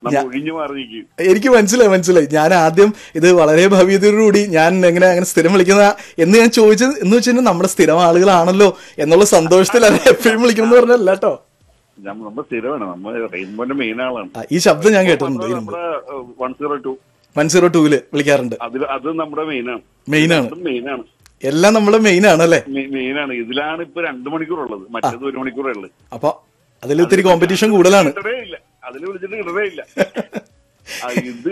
നമ്മൾ ഒഴിഞ്ഞു മാറിയിരിക്കും എനിക്ക് മനസ്സിലായി മനസ്സിലായി ഞാൻ ആദ്യം ഇത് വളരെ ഭവ്യതയോടുകൂടി ഞാൻ എങ്ങനെ അങ്ങനെ സ്ഥിരം വിളിക്കുന്ന എന്ന് ഞാൻ ചോദിച്ചത് എന്ന് വെച്ചാൽ നമ്മുടെ സ്ഥിരം ആളുകളാണല്ലോ എന്നുള്ള സന്തോഷത്തിലല്ല എപ്പോഴും വിളിക്കണം എന്ന് പറഞ്ഞല്ല കേട്ടോ നമ്മ- നമ്മൾ സ്ഥിരമാണ് നമ്മൾ റെയിൻബോന്റെ മെയിൻ ആളാണ് ആ, ഈ ശബ്ദം ഞാൻ കേട്ടിട്ടുണ്ട് ഇതിന് മുമ്പ് നമ്മുടെ one zero two one zero ടൂവില് വിളിക്കാറുണ്ട് അതിൽ അത് നമ്മുടെ മെയിൻ ആണ് മെയിൻ ആണ് മെയിൻ ആണ് എല്ലാം നമ്മുടെ മെയിൻ ആണ് അല്ലേ മെയിൻ ആണ് ഇതിലാണ് ഇപ്പൊ രണ്ടു മണിക്കൂർ ഉള്ളത് മറ്റേത് ഒരു മണിക്കൂറേ ഉള്ളത് അപ്പൊ അതിൽ ഇത്തിരി കോമ്പറ്റീഷൻ കൂടുതലാണ് കിട്ടതേ ഇല്ല അതിൽ വിളിച്ചിട്ട് കിട്ടതേ ഇല്ല ആ, ഇത്